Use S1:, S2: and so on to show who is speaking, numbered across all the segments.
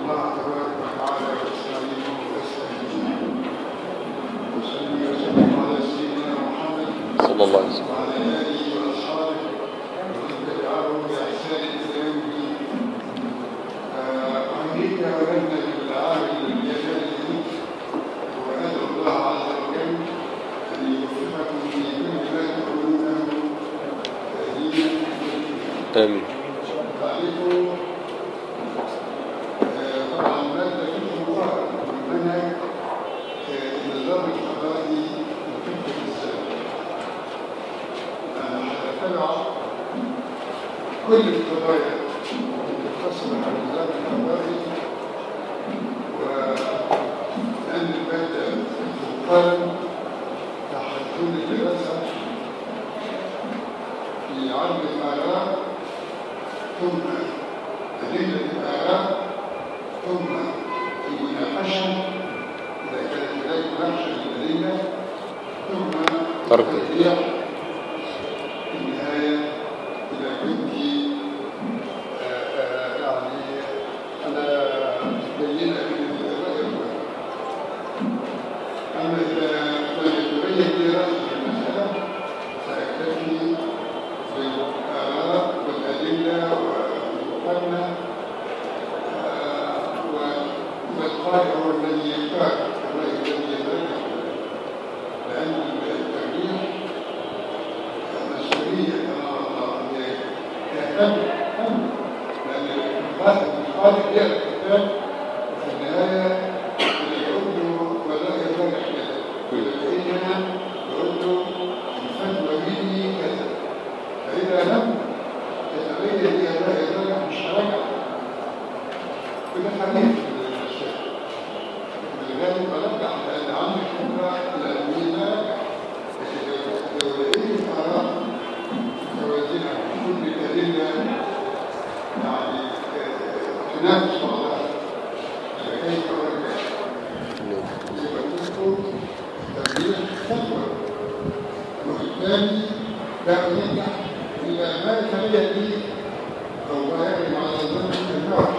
S1: الله تبارك وتعالى ويستعينه ويستهديه وصلي وسلم على سيدنا محمد
S2: صلى الله عليه وسلم
S1: وعلى آله وأصحابه ومن تبعهم بإحسان إلى يوم الدين. آه، أمريكا ولدنا بالعامل الجزائري وأسأل الله عز وجل أن يوفقكم في كل ما تقولونه دينا
S2: آمين
S1: تعرفوا آه، طبعا مادة فيه مبارك منها النظام القضائي وفقه الإسلام أنا هتبع كل القضايا المتصلة بالنظام القضائي وأن المادة مقارن تحت كل دراسة في عرض الآراء ثم أدلة الآراء ثم المناقشة إذا كانت هناك مناقشة للأدلة ثم
S2: ترك.
S1: الترجيح في النهاية إذا كنت آه، آه، يعني على بينة من الرأي الأول. أما إذا لم يتبين لي رأي في المسألة سأكتفي بالآراء والأدلة والمقارنة آه، والقارئ هو الذي يختار الرأي الذي يترجح لأن الترجيح مسؤولية أمام الله هي يهتم هم لأن الخالق الخالق يقرأ الكتاب وفي النهاية يقول له ولا يرجح كذا وإذا هنا يقول له الفتوى مني كذا فإذا لم يتبين لي هذا الرجح مش هرجع وده حديث الشيخ لذلك برجع لأن عندي خبرة لأني لا أرجع لو لقيت الآراء توازنها كل الأدلة يعني آه، تنافس بعضها فكيف أرجع؟ يبقى تذكر تبليغ فتوى وبالتالي لا ينجح إلا ما يتبين لي أو ما يجب على ظن النار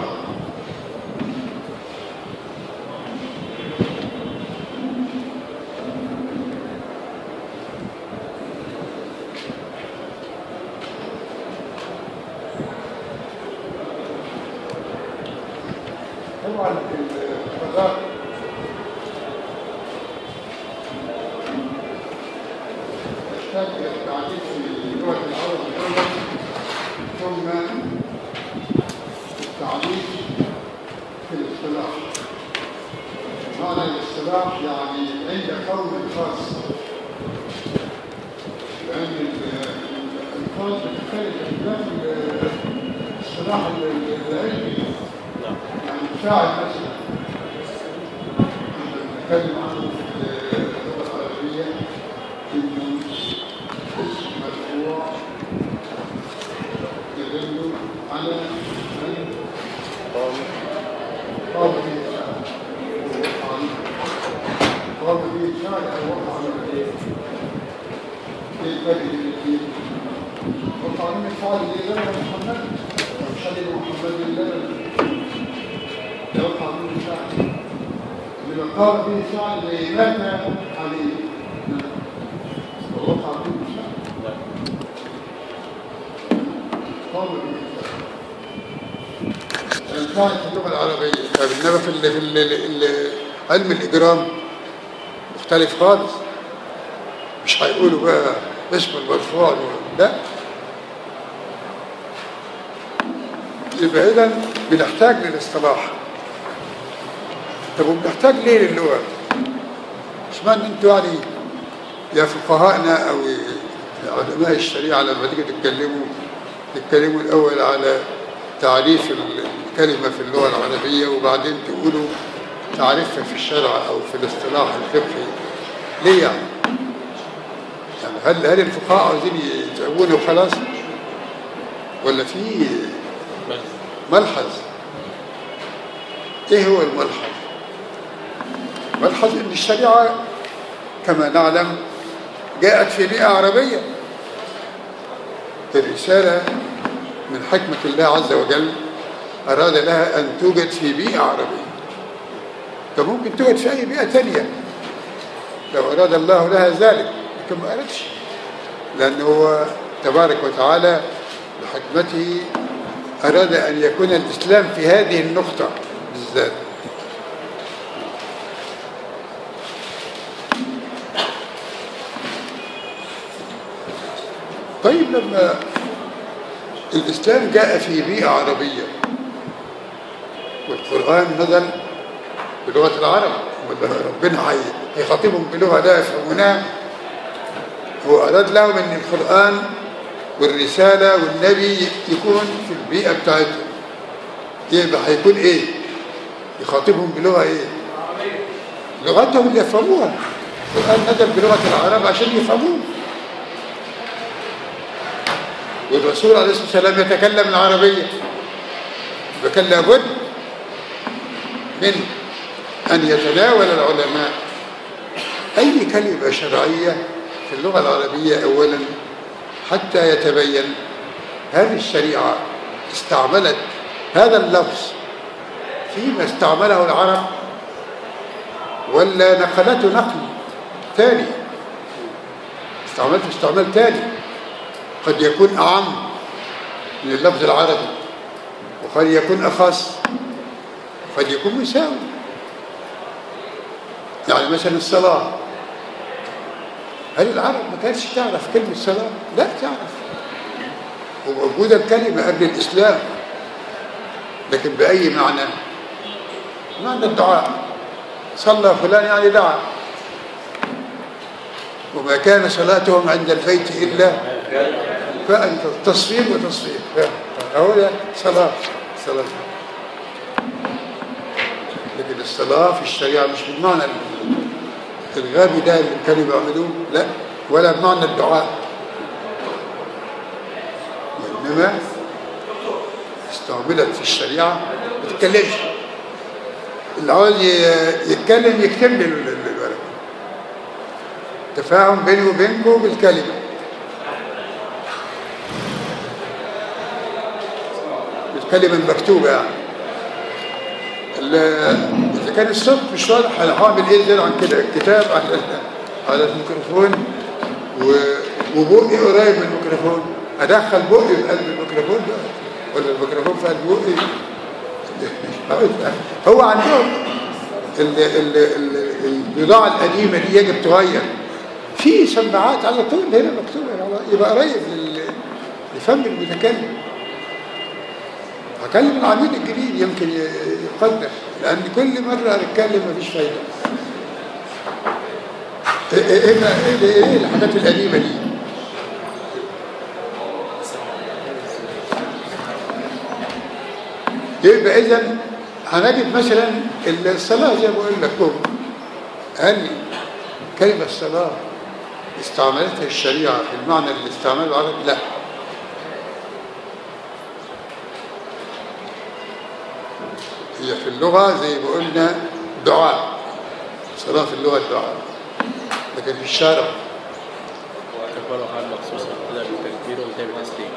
S1: طبعا القضاء يحتاج الى التعديل في اللغه العربيه الاول ثم التعديل في الاصطلاح معنى الاصطلاح يعني عند قول خاص لان الالفاظ بتختلف اختلاف الاصطلاح العلمي يعني مساعد مثلا نتكلم عنه في اللغه العربيه انه اسم مرفوع يدل على من قام به الفعل ووقع عليه. قام به الفعل او وقع عليه ايه الفرق بين الاثنين؟ وقع عليه الفعل لله محمد او شهد محمد لله يوقع منه الفعل لما قام به الفعل زي مات عليه ووقع منه الفعل قام به الفعل الفعل في اللغه العربيه طيب انما في ال- في ال- ال- علم الاجرام مختلف خالص مش هيقولوا بقى اسم المرفوع لا يبقى اذا بنحتاج للاصطلاح طب وبنحتاج ليه للغه؟ اشمعنى انتوا يعني يا فقهائنا او علماء الشريعه لما تيجي تتكلموا تتكلموا الاول على تعريف الكلمه في اللغه العربيه وبعدين تقولوا تعريفها في الشرع او في الاصطلاح الفقهي ليه يعني؟ يعني هل هل الفقهاء عاوزين يتعبونا وخلاص؟ ولا في ملحظ ايه هو الملحظ ملحظ ان الشريعه كما نعلم جاءت في بيئه عربيه الرساله من حكمه الله عز وجل
S3: أراد لها أن توجد في بيئة عربية فممكن توجد في أي بيئة ثانية لو أراد الله لها ذلك لكن ما أردش لأنه هو تبارك وتعالى بحكمته أراد أن يكون الإسلام في هذه النقطة بالذات طيب لما الإسلام جاء في بيئة عربية والقرآن نزل بلغة العرب ولا ربنا هي- هيخاطبهم بلغة لا يفهمونها هو أراد لهم أن القرآن والرسالة والنبي يكون في البيئة بتاعتهم يبقى هيكون إيه؟ يخاطبهم بلغة إيه؟ لغتهم اللي يفهموها القرآن نزل بلغة العرب عشان يفهموه والرسول عليه الصلاة والسلام يتكلم العربية فكان لابد من أن يتناول العلماء أي كلمة شرعية في اللغة العربية أولا حتى يتبين هذه الشريعة استعملت هذا اللفظ فيما استعمله العرب ولا نقلته نقل ثاني استعملته استعمال ثاني قد يكون أعم من اللفظ العربي وقد يكون أخص قد يكون مساوي يعني مثلا الصلاة هل العرب ما كانتش تعرف كلمة صلاة؟ لا تعرف وموجودة الكلمة قبل الإسلام لكن بأي معنى؟ معنى الدعاء صلى فلان يعني دعا وما كان صلاتهم عند البيت إلا فأنت تصفيق وتصفيق هو ده صلاة صلاة لكن الصلاة في الشريعة مش بالمعنى الغبي ده اللي كانوا بيعملوه لا ولا بمعنى الدعاء وإنما استعملت في الشريعة ما تتكلمش اللي عاوز ي- يتكلم يكتب لي ال- ال- الورق تفاهم بيني وبينكم بالكلمة بالكلمة المكتوبة يعني ال- إذا كان الصوت مش واضح أنا هعمل إيه زي عن كده الكتاب على على الميكروفون و- وبقي قريب من الميكروفون أدخل بقي في قلب الميكروفون ده ولا الميكروفون في قلب بقي هو عندهم ال- ال- ال- البضاعة القديمة دي يجب تغير في سماعات على طول هنا مكتوبة على- يبقى قريب لل- لفم المتكلم هكلم العميد الجديد يمكن ي- يقدر لأن كل مرة هنتكلم مفيش فايدة إيه إيه إيه إيه إيه الحاجات القديمة دي يبقى إذا هنجد مثلا الصلاة زي ما بقول لكم هل كلمة الصلاة استعملتها الشريعة في المعنى اللي استعمله العرب؟ لا هي في اللغة زي ما قلنا دعاء صلاة في اللغة الدعاء لكن في الشارع
S4: وتكبر حال مخصوصة بدأ بالتكبير وانتهى بالتسليم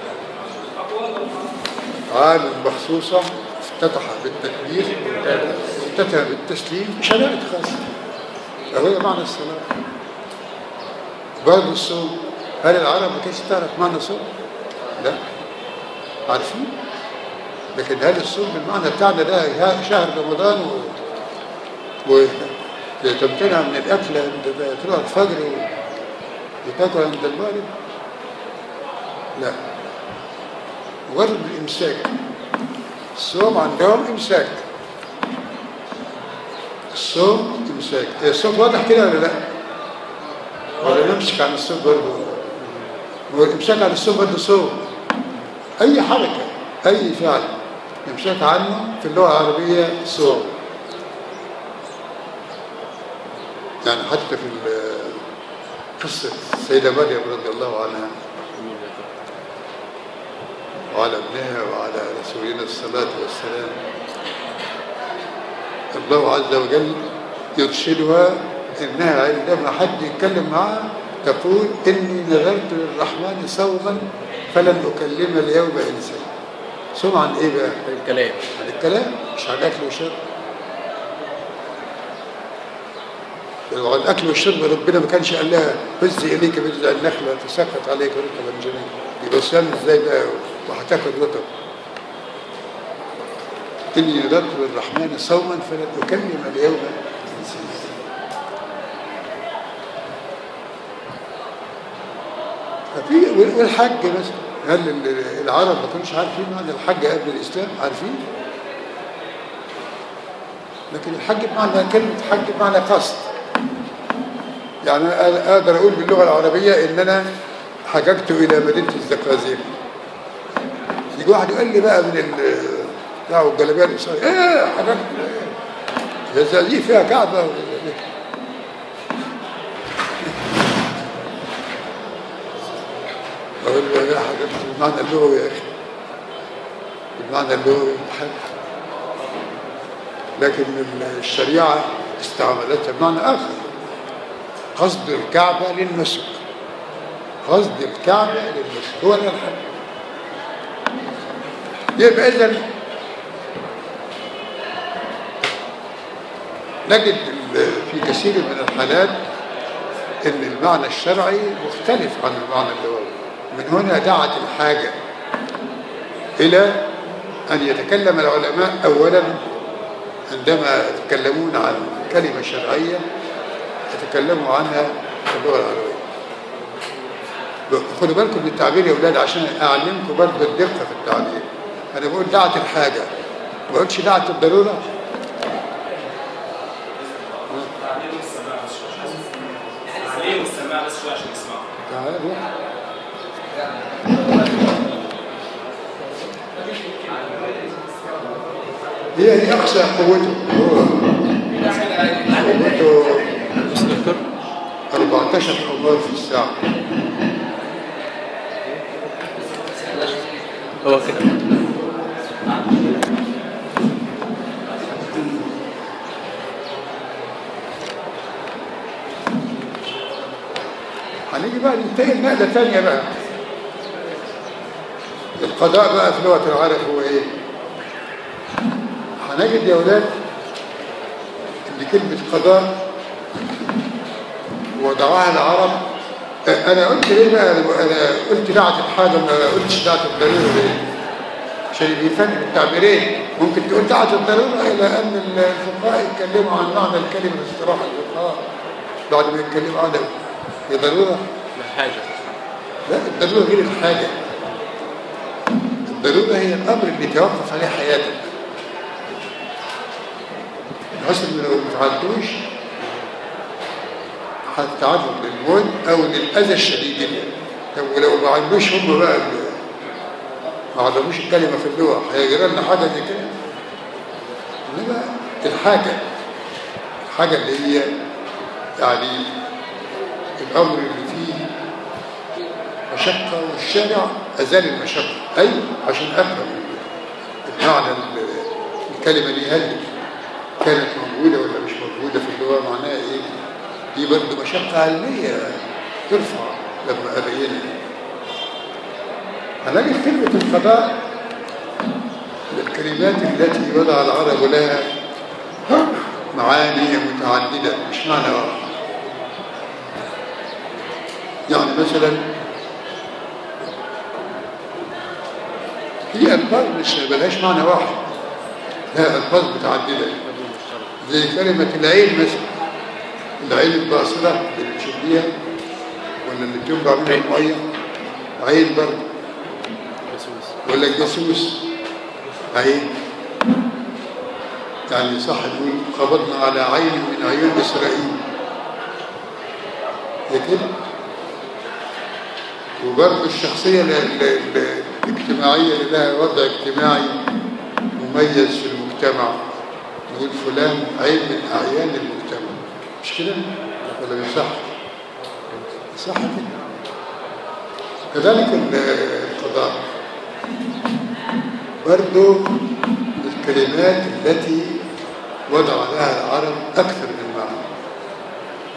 S3: عام مخصوصة افتتح بالتكبير وانتهى بالتسليم شرائط خاصة فهو معنى الصلاة برضه الصوم هل العرب ما كانتش تعرف معنى الصوم؟ لا عارفين لكن هل الصوم بالمعنى بتاعنا ده ها- شهر رمضان و... و... تمتنع من الأكل عند طلوع الفجر و... وتاكل عند المغرب؟ لا مجرد الإمساك الصوم عندهم إمساك الصوم إمساك إيه الصوت واضح كده ولا لا؟ ولا نمسك عن الصوم برضه هو الإمساك عن الصوم برضه صوم أي حركة أي فعل الإمساك عنه في اللغة العربية صوم يعني حتى في ال- قصة السيدة مريم رضي الله عنها وعلى ابنها وعلى رسولنا الصلاة والسلام الله عز وجل يرشدها إنها عندما حد يتكلم معها تقول إني نذرت للرحمن صوما فلن أكلم اليوم إنسان صوم عن ايه بقى؟
S4: الكلام
S3: عن الكلام مش عن الاكل والشرب لو عن الاكل والشرب ربنا ما كانش قال لها هز اليك بجذع النخله تساقط عليك رطبا جنيا يبقى الصيام ازاي بقى وهتاكل رطب اني نذرت للرحمن صوما فلن اكلم اليوم انسيا ففي والحج مثلا هل ال- العرب ما كانوش عارفين معنى الحج قبل الاسلام عارفين لكن الحج بمعنى كلمه حج بمعنى قصد يعني أنا اقدر اقول باللغه العربيه ان انا حججت الى مدينه الزقازيق يجي واحد يقول لي بقى من ال بتاع الجلابيه القصيره ايه حججت ايه الزقازيق فيها كعبه اقول له يا حججت بالمعنى اللغوي يا اخي بالمعنى اللغوي حج لكن الشريعه استعملتها بمعنى اخر قصد الكعبة للنسك قصد الكعبة للنسك هو ده الحج يبقى إذا نجد ال- في كثير من الحالات ان المعنى الشرعي مختلف عن المعنى اللغوي من هنا دعت الحاجة إلى أن يتكلم العلماء أولا عندما يتكلمون عن كلمة شرعية يتكلموا عنها في اللغة العربية خدوا بالكم من التعبير يا أولاد عشان أعلمكم برضه الدقة في التعبير أنا بقول دعت الحاجة ما بقولش دعت الضرورة
S5: تعليم السماع بس شوي تعليم السماع بس شوي عشان يسمعوا
S3: تعالوا هي دي أقصى قوته هو قوته
S4: مستقر
S3: 14 حمار في الساعة
S4: هو كده
S3: هنيجي بقى ننتقل نقلة تانية بقى القضاء بقى في لغة العرب هو ايه؟ هنجد يا ولاد ان كلمة قضاء وضعها العرب انا قلت ليه بقى انا قلت دعت الحاجة ما قلتش دعت الضرورة ليه؟ عشان يفهم التعبيرين ممكن تقول دعت الضرورة إلى أن الفقهاء يتكلموا عن معنى الكلمة الاصطلاح الفقهاء بعد ما يتكلموا عنها هي ضرورة
S4: حاجة
S3: لا الضرورة غير الحاجة الضرورة هي الأمر اللي توقف عليه حياتك بحيث إن لو ما فعلتوش هتتعرض للموت أو للأذى الشديد جدا طب ولو ما عملوش هم بقى ال- ما عرفوش الكلمة في اللغة هيجرى لنا حاجة زي كده إنما الحاجة الحاجة اللي هي يعني الأمر اللي فيه مشقة والشارع أزال المشقة أيوة عشان أفهم معنى ال- الكلمة دي هل كانت موجودة ولا مش موجودة في اللغة معناها إيه دي برضه مشقة علمية ترفع لما أبينها هنجد كلمة القضاء من الكلمات التي وضع العرب لها معاني متعددة مش معنى واحد يعني مثلا في ألفاظ مش ملهاش معنى واحد لها ألفاظ متعددة زي كلمة العين مثلا العين الباصرة اللي بتشديها ولا اللي بتنبع منها المية عين برضه
S4: جاسوس
S3: ولا الجاسوس عين يعني صح نقول قبضنا على عين من عيون إسرائيل هي كده وبرضه الشخصية ال- ال- ال- الاجتماعية اللي لها وضع اجتماعي مميز في المجتمع نقول فلان عين من أعيان المجتمع مش كده؟ ولا مش صح؟ صح كده كذلك ال- القضاء برضو الكلمات التي وضع لها العرب أكثر من معنى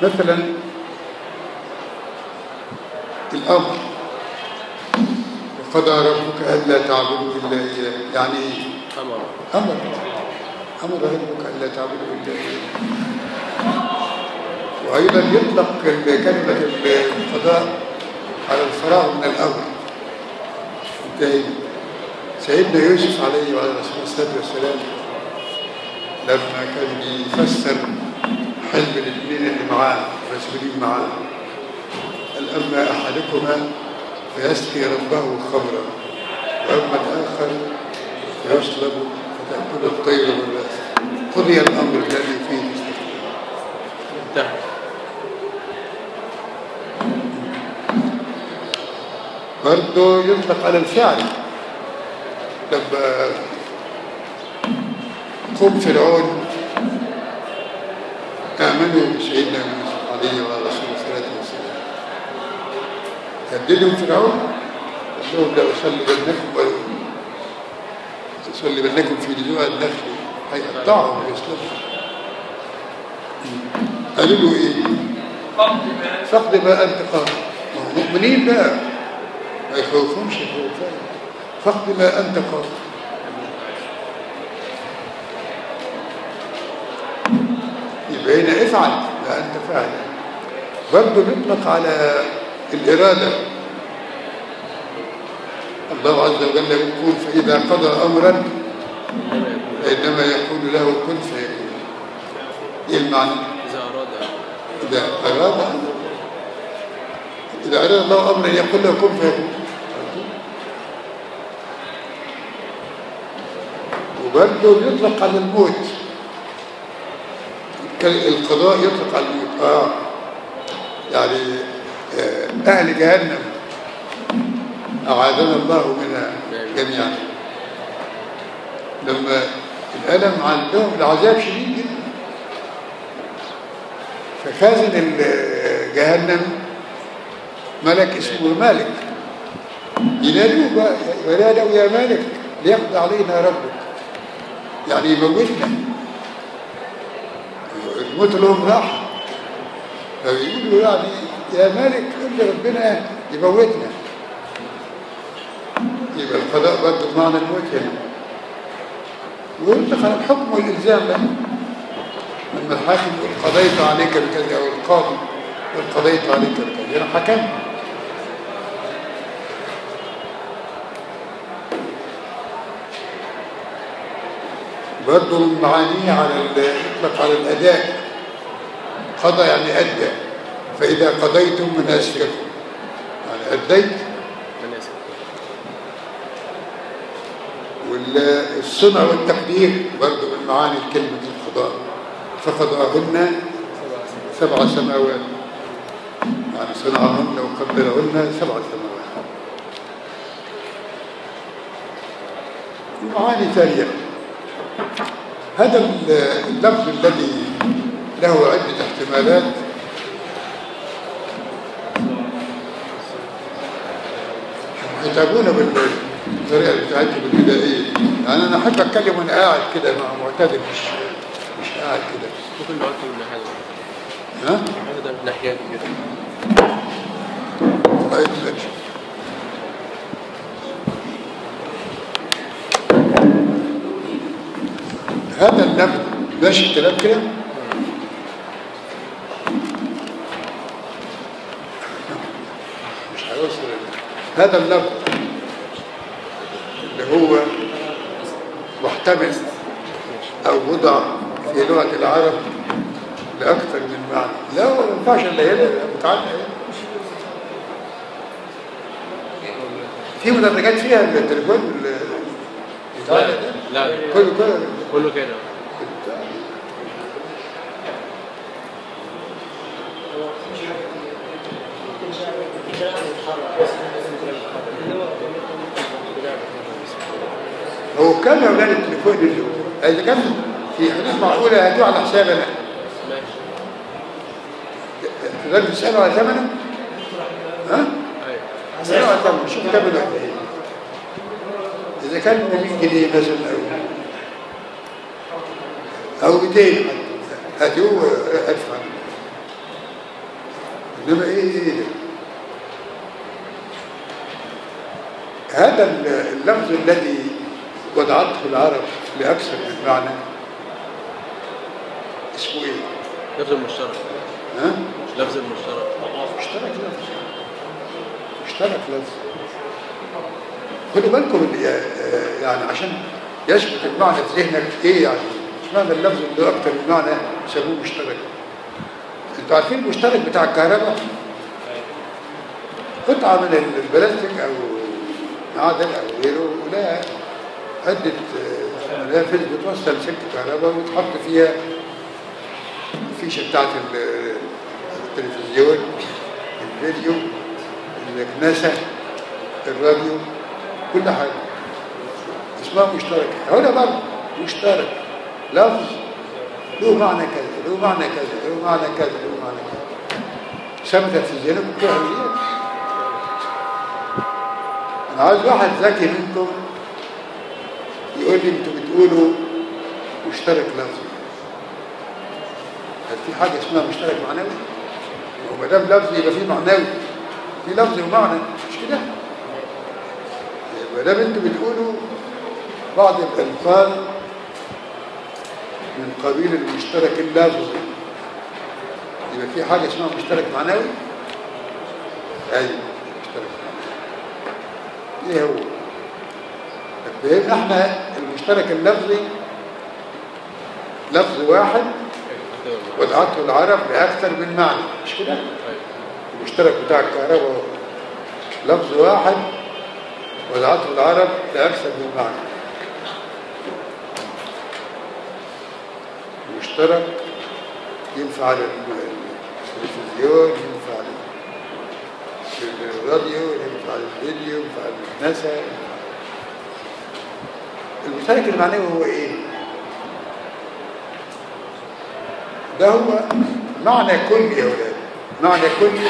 S3: مثلا الأمر قضى ربك ألا تعبدوا إلا إياه يعني إيه؟
S4: أمر
S3: أمر أمر ربك ألا تعبدوا إلا إياه وأيضا يطلق كلمة القضاء على الفراغ من الأمر انتهي سيدنا يوسف عليه وعلى رسول الصلاة والسلام لما كان يفسر حلم الاثنين اللي معاه المسؤولين معاه قال أما أحدكما فيسقي ربه خمرا وأما الآخر فيصلب فتأكل الطير من رأسه قضي الأمر الذي فيه تستفتون
S4: انتهى
S3: برضه يطلق على الفعل لما قوم فرعون آمنوا بسيدنا يوسف عليه وعلى رسول الصلاة والسلام هددهم فرعون قال لهم لا أصلبنكم ولو أصلبنكم في جذوع النخل هيقطعهم ويصلبهم قالوا له إيه؟ فاقض ما أنت قاضي ما هم مؤمنين بقى ما يخوفهمش خوفان فاقض ما أنت قاضي يبقى هنا افعل لا أنت فاعل برضه بيطلق على الإرادة الله عز وجل يقول فإذا قضى أمرا فإنما يقول له كن فيكون إيه المعنى؟
S4: إذا أراد
S3: إذا أراد إذا أراد الله أمرا يقول له كن فيكون وبرضه يطلق على الموت القضاء يطلق على الموت آه يعني آه، أهل جهنم أعاذنا الله منها جميعا لما الألم عندهم العذاب شديد جدا فخازن ال- جهنم ملك اسمه مالك ينادوه بقى ينادوا يا مالك ليقضي علينا ربك يعني يموتنا الموت لهم راحة فبيقولوا يعني يا مالك قل لربنا يموتنا يبقى القضاء برضه بمعنى الموت هنا ويطلق على الحكم والإلزام بقى لما الحاكم يقول قضيت عليك بكذا او القاضي يقول قضيت عليك بكذا انا حكمت برضه من معانيه على ال- يطلق على الاداء قضى يعني ادى فاذا قضيتم مناسككم يعني اديت
S4: مناسك
S3: والصنع والتقدير برضه من معاني كلمه القضاء فقضاهن سبع سماوات يعني صنعهن وقدرهن سبع سماوات معاني ثانية هذا ال- اللفظ الذي له عدة احتمالات يتابعون بالطريقة بتاعتهم البدائية يعني أنا أحب أتكلم وأنا قاعد كده مع معتدل مش مش قاعد كده
S4: ممكن نقعد من حاجة
S3: ها؟
S4: هذا من ناحية كبيرة
S3: ما يتلكش هذا اللفظ ماشي الكلام كده مش هيوصل هذا اللفظ اللي هو محتمل او وضع في لغه العرب لاكثر من معنى لا ما ينفعش الا هنا متعلق هنا في مدرجات فيها التليفون ال- بتاع ده
S4: لا
S3: كله كله
S4: كله كده
S3: هو كم يا اولاد التليفون اللي اذا كان في حدود معقوله هاتوه على حسابنا
S4: ماشي
S3: تقدر تساله على ثمنه؟ ها؟
S4: أيوة
S3: تساله على ثمنه شوف ثمنه قد ايه اذا كان ب 100 جنيه مثلا او او 200 حتى هاتوه ادفع انما ايه ايه ده؟ هذا اللفظ الذي وضعته العرب لأكثر من معنى اسمه ايه؟
S4: لفظ المشترك
S3: ها؟
S4: لفظ المشترك
S3: مشترك لفظ مشترك لفظ خدوا بالكم اللي- آه، يعني عشان يثبت المعنى في ذهنك ايه يعني اشمعنى اللفظ اللي اكتر من معنى يسموه مشترك انتوا عارفين المشترك بتاع الكهرباء قطعة من البلاستيك او معدن او غيره ولها عدة آه، منافذ بتوصل سلك كهرباء وتحط فيها الفيشة بتاعت ال- التلفزيون الفيديو الكناسة الراديو كل حاجة اسمها مشترك هنا برضه مشترك لفظ له معنى كذا له معنى كذا له معنى كذا له معنى كذا ثبتت في ذهنكم كل هذه انا عايز واحد ذكي منكم يقول لي انتوا بتقولوا مشترك لفظي هل في حاجه اسمها مشترك معنوي؟ وما دام لفظ يبقى في معنوي في لفظ ومعنى مش كده؟ ما دام انتوا بتقولوا بعض الالفاظ من قبيل المشترك اللفظي يبقى في حاجه اسمها مشترك معنوي؟ ايوه مشترك معنوي ايه هو؟ طب فهمنا احنا المشترك اللفظي لفظ واحد وضعته العرب بأكثر من معنى مش كده؟ المشترك بتاع الكهرباء هو لفظ واحد وضعته العرب بأكثر من معنى المشترك ينفع على التلفزيون ينفع على الراديو ينفع على الفيديو ينفع على الناسا المشترك المعنوي هو ايه؟ ده هو معنى كلي يا ولاد معنى كلي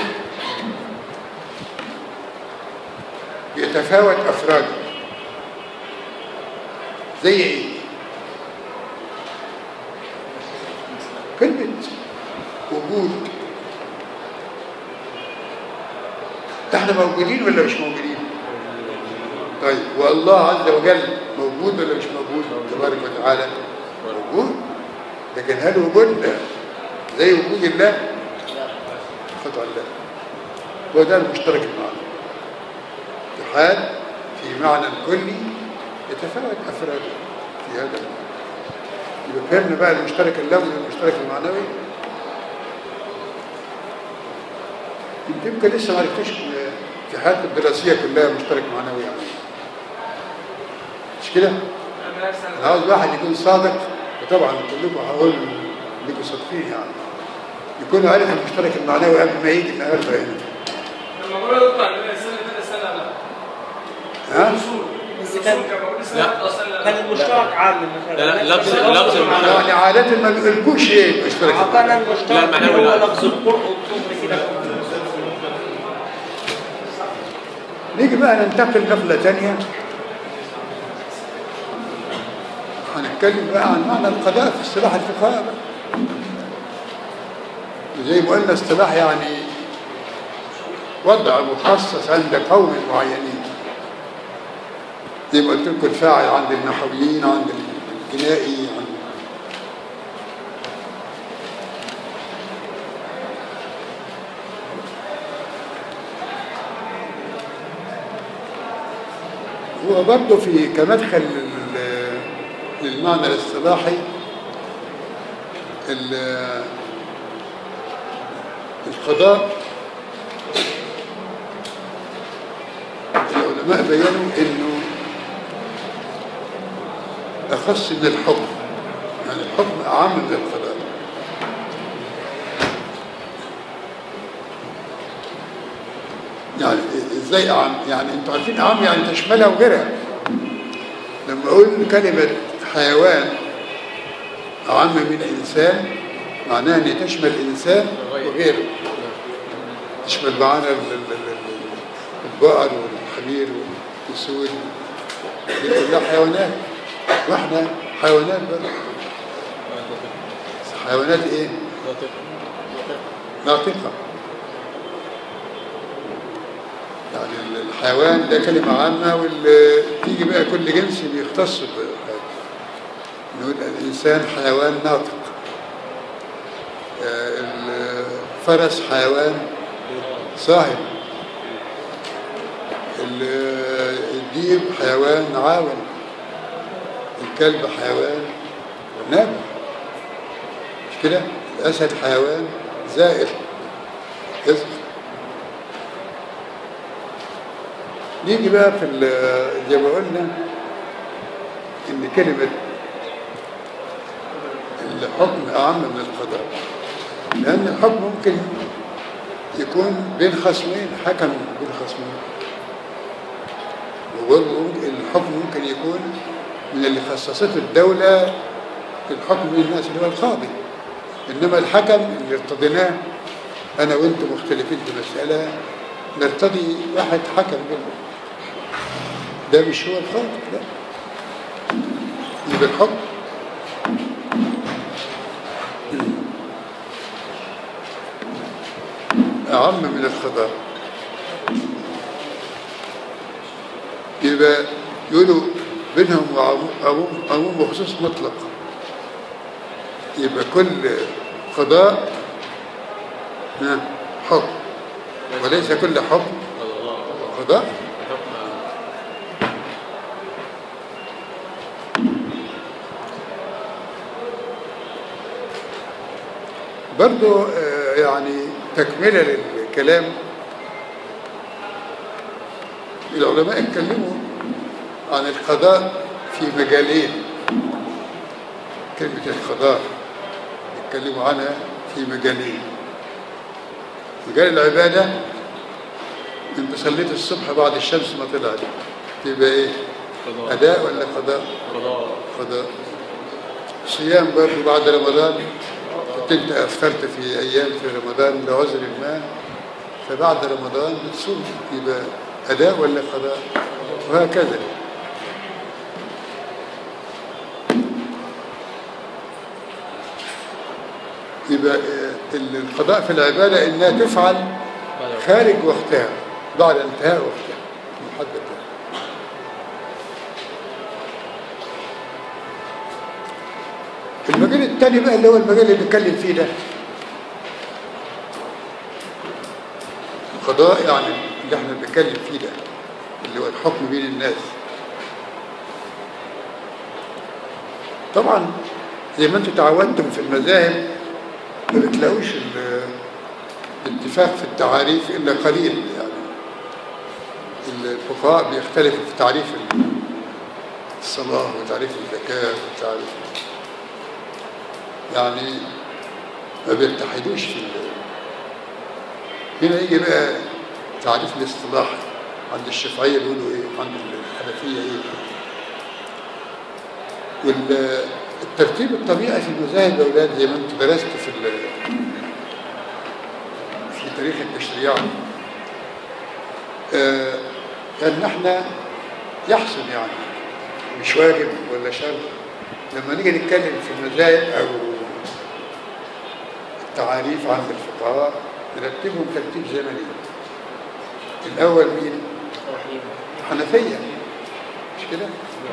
S3: يتفاوت أفراده زي ايه؟ كلمة وجود احنا موجودين ولا مش موجودين؟ طيب والله عز وجل موجود ولا مش موجود تبارك وتعالى موجود لكن هل وجودنا زي وجود الله خطأ الله وده المشترك المعنى اتحاد في معنى كلي يتفاوت أفراده في هذا المعنى يبقى فهمنا بقى المشترك اللفظي والمشترك المعنوي يمكن يمكن لسه ما عرفتوش في حياتك الدراسية كلها مشترك معنوي يعني مش كده؟ انا عاوز واحد يكون صادق وطبعا كلكم هقول انكم صادقين يعني يكون عارف المشترك المعنوي قبل ما يجي النهارده هنا
S5: لما بقول يطلع من السنه كده سنه لا
S3: ها؟
S5: اصول
S6: بس
S5: الاصول
S6: كان-
S5: كان بقول سنه
S4: لا.
S5: اصلا لا
S6: كان المشترك عام مثلا
S4: لا، لا، لفظ-
S6: لكن
S4: لفظ المعنى.
S3: يعني عادة ما بيقولكوش ايه المشترك
S6: عطانا
S3: المعنوي
S6: المشترك
S4: لا، المعنوي
S6: اللي هو
S4: لا.
S6: لفظ القرء والكفر كده
S3: نيجي بقى ننتقل نقلة تانية هنتكلم بقى عن معنى القضاء في اصطلاح الفقهاء بقى زي ما قلنا اصطلاح يعني وضع مخصص عند قوم معينين زي ما قلت لكم الفاعل عند النحويين عند الجنائي عند هو برضه في كمدخل لل- للمعنى الاصطلاحي ال- القضاء العلماء بينوا انه اخص من الحكم يعني الحكم اعم من القضاء يعني ازاي اعم يعني انتوا عارفين اعم يعني تشملها وغيرها لما اقول كلمه حيوان اعم من انسان معناها ان تشمل الانسان وغيره تشمل معانا ال- ال- ال- ال- البقر والحمير والسود دي كلها حيوانات واحنا حيوانات بقى بس حيوانات ايه؟ ناطقة يعني الحيوان ده كلمة عامة واللي تيجي بقى كل جنس بيختص بحاجة نقول الإنسان حيوان ناطق آه، الفرس حيوان صاهر ال- الديب حيوان عاون الكلب حيوان نابح مش كده الأسد حيوان زائر يزهر نيجي بقى في ال- زي ما قلنا ان كلمة الحكم أعم من القضاء لأن الحكم ممكن يكون بين خصمين حكم بين خصمين وبرضه ممكن- الحكم ممكن يكون من اللي خصصته الدولة الحكم بين الناس اللي هو القاضي إنما الحكم اللي ارتضيناه أنا وأنت مختلفين في مسألة نرتضي واحد حكم بيننا ده مش هو القاضي لا يبقى الحكم أعم من القضاء يبقى يقولوا بينهم عموم عموم- عموم وخصوص مطلق يبقى كل قضاء ها، حكم وليس كل حكم قضاء برضو آه، يعني تكملة للكلام العلماء اتكلموا عن القضاء في مجالين كلمة القضاء اتكلموا عنها في مجالين مجال العبادة انت صليت الصبح بعد الشمس ما طلعت تبقى ايه
S4: قضاء
S3: أداء ولا قضاء
S4: قضاء
S3: قضاء صيام برضه بعد رمضان كنت انت افطرت في ايام في رمضان لعذر ما فبعد رمضان بتصوم يبقى اداء ولا قضاء وهكذا يبقى آه، القضاء في العباده انها تفعل
S4: بعد
S3: خارج وقتها بعد انتهاء وقتها محدد له. المجال الثاني بقى اللي هو المجال اللي بنتكلم فيه ده القضاء يعني اللي احنا بنتكلم فيه ده اللي هو الحكم بين الناس طبعا زي ما انتم تعودتم في المذاهب ما بتلاقوش ال- الاتفاق في التعاريف الا قليل يعني الفقهاء بيختلفوا في تعريف الصلاة وتعريف الزكاة وتعريف يعني ما بيتحدوش في ال- هنا يجي بقى تعريف الاصطلاح عند الشافعية بيقولوا ايه عند الحنفية ايه والترتيب الطبيعي في المذاهب يا اولاد زي ما انتم درستوا في ال- في تاريخ التشريع آه، ان احنا يحسن يعني مش واجب ولا شرط لما نيجي نتكلم في المذاهب او التعاريف عند الفقهاء نرتبهم ترتيب زمني الاول مين الحنفيه مش كده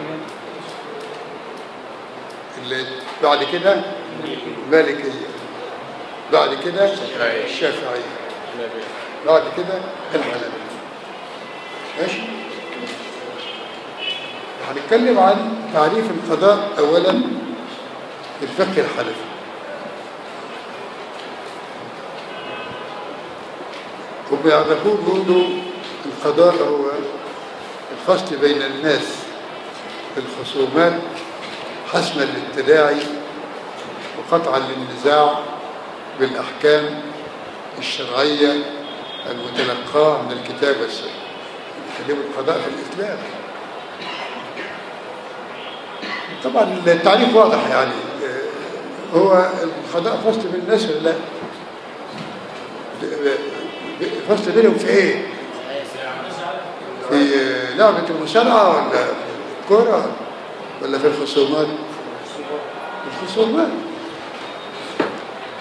S3: اللي بعد كده مالكيه بعد كده
S4: الشافعية.
S3: الشافعيه
S4: النبي.
S3: بعد كده الحنابلة ماشي هنتكلم عن تعريف القضاء اولا في الفقه الحنفي هم يعرفون بيقولوا القضاء هو الفصل بين الناس في الخصومات حسما للتداعي وقطعا للنزاع بالأحكام الشرعية المتلقاة من الكتاب والسنة يتكلموا القضاء في الإسلام طبعا التعريف واضح يعني آه، هو القضاء فصل بين الناس ولا لا؟ فصل بينهم في ايه؟ في آه، لعبة المصارعة ولا في الكرة ولا في الخصومات؟ الخصومات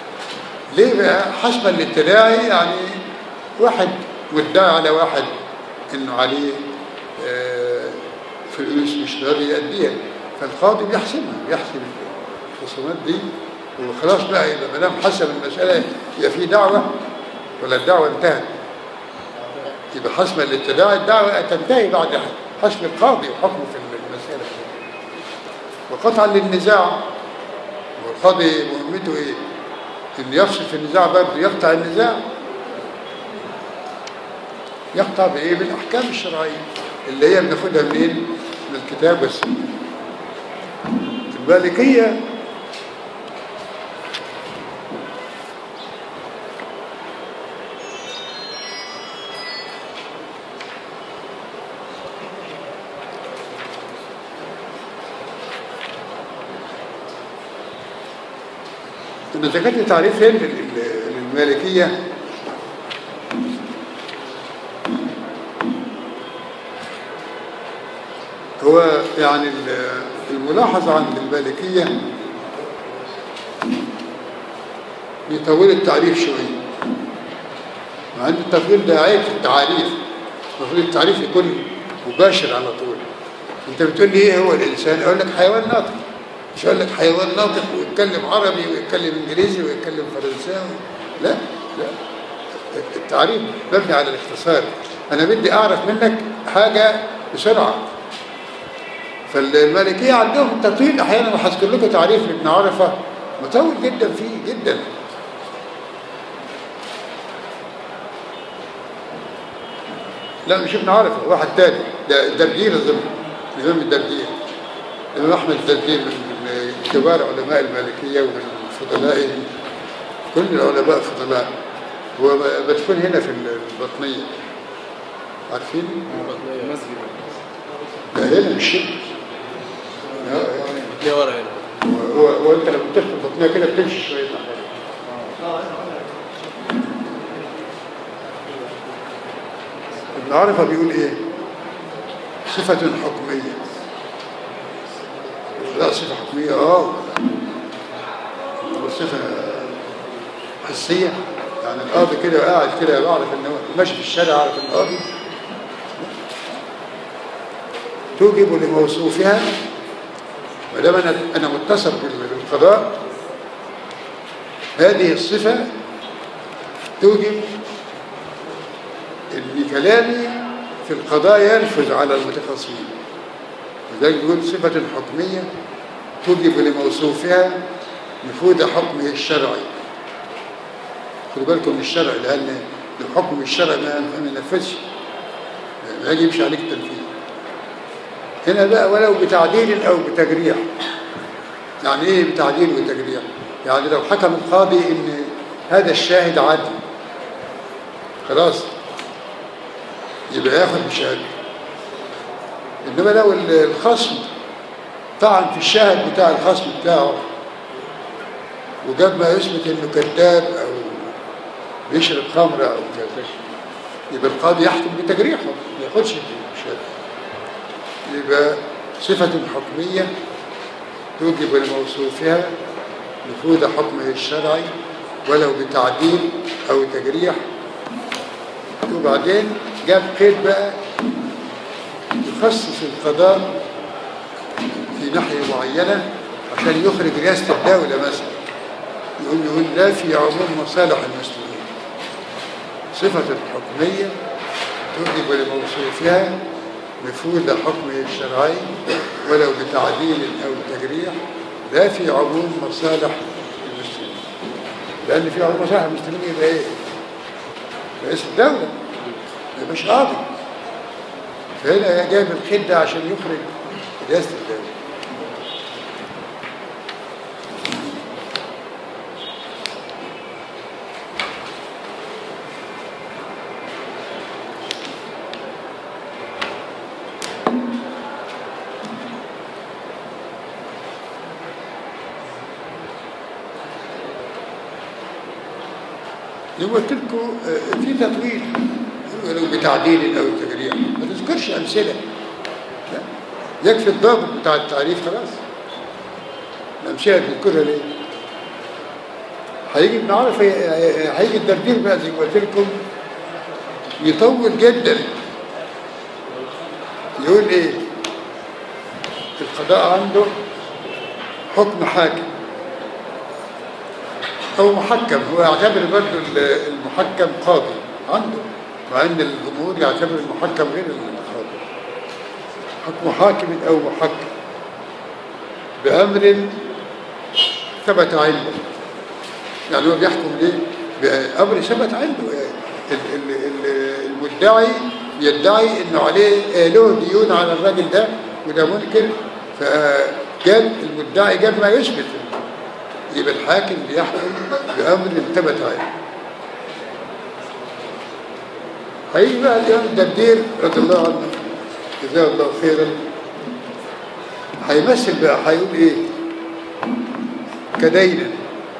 S3: ليه بقى حسبا للتداعي يعني واحد مدعي على واحد انه عليه آه، فلوس مش راضي يأديها فالقاضي بيحسمها بيحسم الخصومات دي وخلاص بقى يبقى ما دام حسم المسألة يبقى في دعوة ولا الدعوة انتهت يبقى حسم الاتباع الدعوة تنتهي بعد حسم القاضي وحكمه في المسألة وقطعا للنزاع والقاضي مهمته ايه؟ ان يفصل في النزاع برضه يقطع النزاع يقطع بايه؟ بالاحكام الشرعيه اللي هي بناخدها منين؟ من الكتاب والسنه. المالكيه إذا ذكرت تعريفين لل- لل- للمالكية هو يعني ال- الملاحظ عند المالكية بيطول التعريف شوية مع أن التطويل ده عيب في التعاريف المفروض التعريف يكون مباشر على طول أنت بتقول لي إيه هو الإنسان؟ أقول لك حيوان ناطق مش هقول لك حيوان ناطق ويتكلم عربي ويتكلم انجليزي ويتكلم فرنساوي لا لا التعريف مبني على الاختصار انا بدي اعرف منك حاجه بسرعه فالمالكيه عندهم تطويل احيانا وهذكر لكم تعريف لابن عرفه مطول جدا فيه جدا لا مش ابن عرفه واحد تاني ده الدردير اظن الامام الدردير الإمام أحمد الدردير من من كبار علماء المالكية ومن فضلائهم كل العلماء فضلاء هو مدفون هنا في البطنية عارفين؟ ده هنا مش هنا
S4: ليه ورا هنا
S3: هو, هو أنت لما بتدخل البطنية كده بتمشي شوية ناحية ابن عرفة بيقول إيه؟ صفة حكمية لا صفة حكمية اه صفة حسية يعني القاضي كده قاعد كده بعرف ان هو ماشي في الشارع عارف ان القاضي توجب لموصوفها ما دام انا انا متصل بال- بالقضاء هذه الصفة توجب ان كلامي في القضاء ينفذ على المتخاصمين لذلك بيقول صفة حكمية توجب لموصوفها نفوذ حكمه الشرعي خدوا بالكم من الشرع لأن الحكم الشرعي ما ما ينفذش ما يجبش عليك التنفيذ هنا بقى ولو بتعديل أو بتجريح يعني إيه بتعديل وتجريح؟ يعني لو حكم القاضي إن هذا الشاهد عدل خلاص يبقى ياخد بشهادته انما لو ال- الخصم طعن في الشاهد بتاع الخصم بتاعه وجاب ما يثبت انه كذاب او بيشرب خمره او كذا يبقى القاضي يحكم بتجريحه ما ياخدش الشهاده يبقى صفة حكمية توجب لموصوفها نفوذ حكمه الشرعي ولو بتعديل او تجريح وبعدين جاب قيد بقى يخصص القضاء في ناحية معينة عشان يخرج رئاسة الدولة مثلا يقول يقول لا في عموم مصالح المسلمين صفة حكمية توجب لموصوفها نفوذ حكمه الشرعي ولو بتعديل أو تجريح لا في عموم مصالح المسلمين لأن في عموم مصالح المسلمين يبقى إيه؟ رئيس الدولة مش قاضي فهنا جايب الخدة عشان يخرج رئاسة الدولة قلت لكم آه، في تطويل ولو بتعديل او تجريح ما تذكرش امثله لا. يكفي الضابط بتاع التعريف خلاص الامثله بنذكرها ليه؟ هيجي ابن عرفه هيجي الدردير بقى زي ما قلت لكم يطول جدا يقول ايه القضاء عنده حكم حاكم أو محكم هو يعتبر برضه المحكم قاضي عنده مع أن الجمهور يعتبر المحكم غير القاضي حكم حاكم أو محكم بأمر ثبت عنده يعني هو بيحكم ليه؟ بأمر ثبت عنده ال- ال- ال- المدعي يدعي انه عليه آه، له ديون على الراجل ده وده منكر فجاب المدعي جاب ما يثبت يبقى الحاكم بيحكم بأمر ثبت عنده هيجي بقى الإمام الدردير رضي الله عنه جزاه الله خيرا هيمثل بقى هيقول إيه؟ كدينا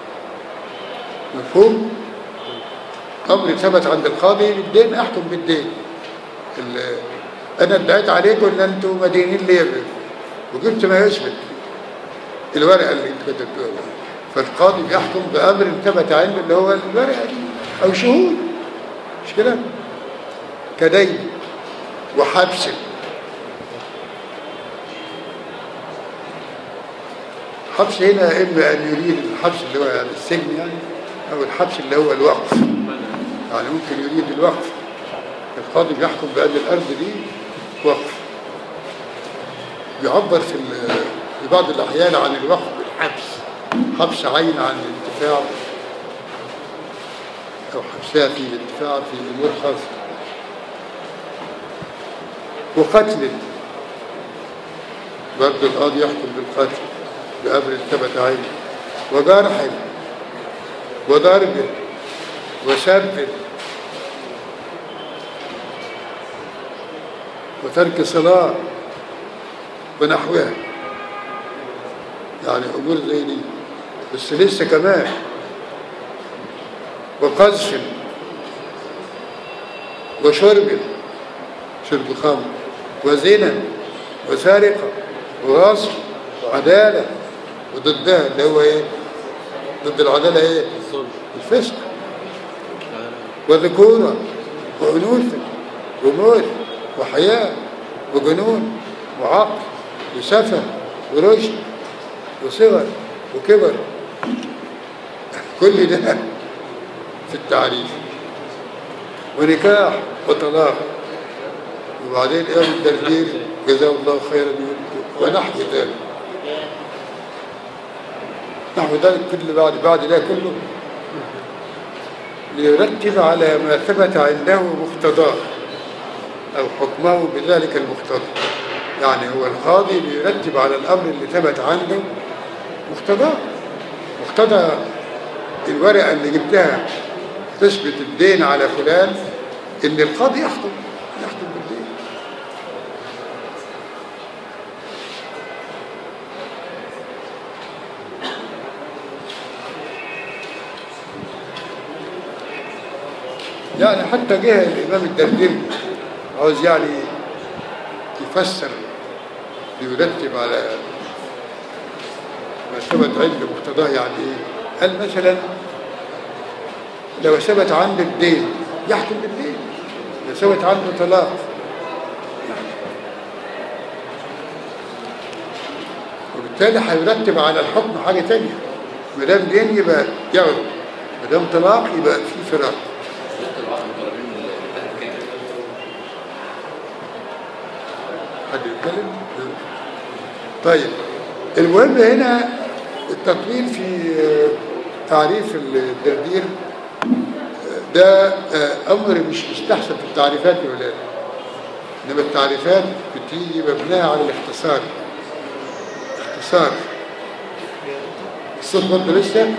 S3: مفهوم؟ أمر ثبت عند القاضي بالدين أحكم بالدين ال- أنا ادعيت عليكم إن أنتم مدينين ليا به. وجبت ما يثبت الورقة اللي أنت كتبتوها فالقاضي بيحكم بأمر ثبت عنده اللي هو الورقة دي أو شهود مش كده؟ كدين وحبس حبس هنا إما أن يريد الحبس اللي هو يعني السجن يعني أو الحبس اللي هو الوقف يعني ممكن يريد الوقف القاضي بيحكم بأن الأرض دي وقف بيعبر في ال- في بعض الأحيان عن الوقف بالحبس حبس عين عن الانتفاع أو حبسها في الانتفاع في أمور خاصة وقتل برضه القاضي يحكم بالقتل بأمر ثبت عينه وجرح وضرب وسب وترك صلاة ونحوها يعني أمور زي دي بس لسه كمان وقذف وشرب شرب خمر وزنا وسرقة وغصب عدالة وضدها اللي هو ايه ضد العدالة ايه
S4: الظلم
S3: الفسق وذكورة وأنوثة وموت وحياة وجنون وعقل وسفة ورشد وصغر وكبر كل ده في التعريف ونكاح وطلاق وبعدين قام الدردير جزاه الله خيرا يقول ونحو ذلك نحو ذلك كل بعد بعد ده كله ليرتب على ما ثبت عنده مقتضاه أو حكمه بذلك المقتضى يعني هو القاضي بيرتب على الأمر اللي ثبت عنده مقتضاه مقتضى الورقة اللي جبتها تثبت الدين على فلان إن القاضي يحكم يحكم بالدين يعني حتى جه الإمام الدردير عاوز يعني يفسر ليرتب على ما ثبت عنده مقتضاه يعني ايه؟ قال مثلا لو ثبت عنده الدين يحكم بالدين لو ثبت عنده طلاق وبالتالي هيرتب على الحكم حاجة تانية ما دام دين يبقى ياخده ما دام طلاق يبقى في فراق حد يتكلم؟ طيب المهم هنا التطويل في تعريف الدردير ده أمر مش مستحسن في التعريفات يا ولاد إنما التعريفات بتيجي مبناها على الاختصار اختصار الصوت برضه لسه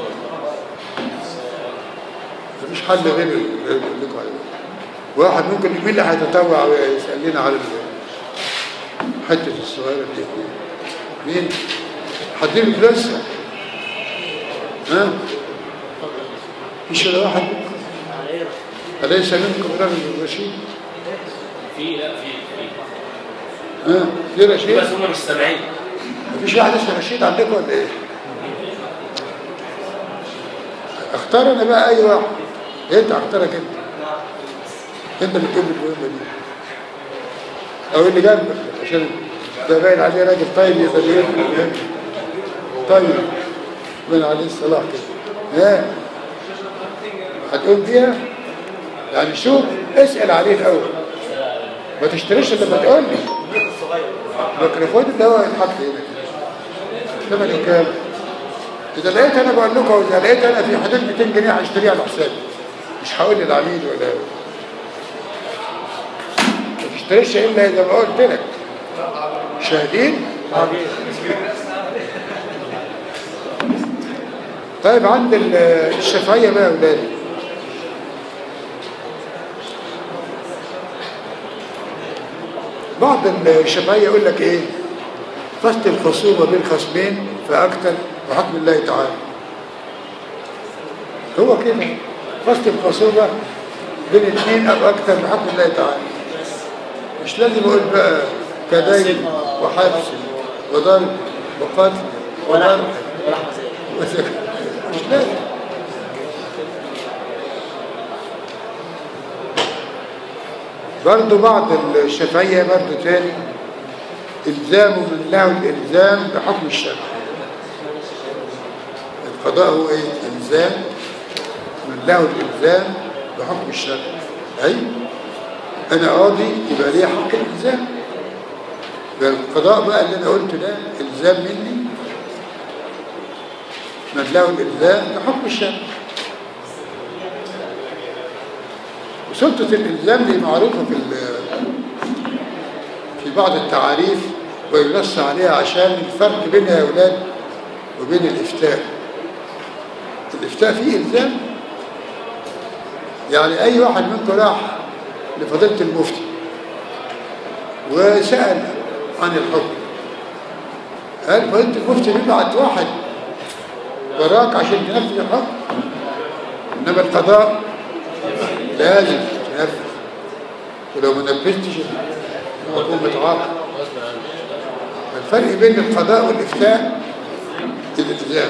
S3: مفيش حل غير اللي لكم عليه واحد ممكن مين اللي هيتطوع ويسأل لنا على حتة الصغيرة دي مين؟ حدين الفلوسة ها؟ مش ولا واحد منكم أليس منكم رجل رشيد؟
S5: في لا في
S3: ها؟ في
S5: في
S3: رشيد؟
S5: بس هم مش سامعين
S3: مفيش واحد اسمه رشيد عندكم ولا ايه؟ اختار انا بقى اي واحد انت اختارك انت انت اللي تجيب المهمه دي او اللي جنبك عشان ده باين عليه راجل طيب يبقى ليه طيب باين عليه الصلاح كده ها هتقوم بيها يعني شوف اسال عليه الاول ما تشتريش الا لما تقول لي الميكروفون اللي هو يتحط هنا كده ثمنه كام؟ اذا لقيت انا بقول لكم اذا لقيت انا في حدود 200 جنيه هشتريها على حسابي مش هقول للعميل ولا ما تشتريش الا اذا ما قلت لك شاهدين؟ طيب عند ال- الشافعيه بقى يا اولادي بعض الشافعيه يقول لك ايه فصل الخصومه بين خصمين فاكثر بحكم الله تعالى هو كده فصل الخصومه بين اثنين او اكثر بحكم الله تعالى مش لازم اقول بقى كدين وحبس وضرب وقتل وضرب مش لازم برضه بعض الشافعية برضه تاني إلزامه من له الإلزام بحكم الشرع القضاء هو إيه؟ إلزام من له الإلزام بحكم الشرع أي أنا قاضي يبقى ليه حق الإلزام فالقضاء بقى اللي أنا قلته ده إلزام مني من له الإلزام بحكم الشرع وسلطة الإلزام دي معروفة في ال- في بعض التعاريف وينص عليها عشان الفرق بينها يا أولاد وبين الإفتاء الإفتاء فيه إلزام يعني أي واحد منكم راح لفضيلة المفتي وسأل عن الحكم قال فضيلة المفتي بيبعت واحد وراك عشان تنفذ الحكم إنما القضاء لازم تنفذ ولو ما نفذتش هتكون متعاقب الفرق بين القضاء والإفتاء الالتزام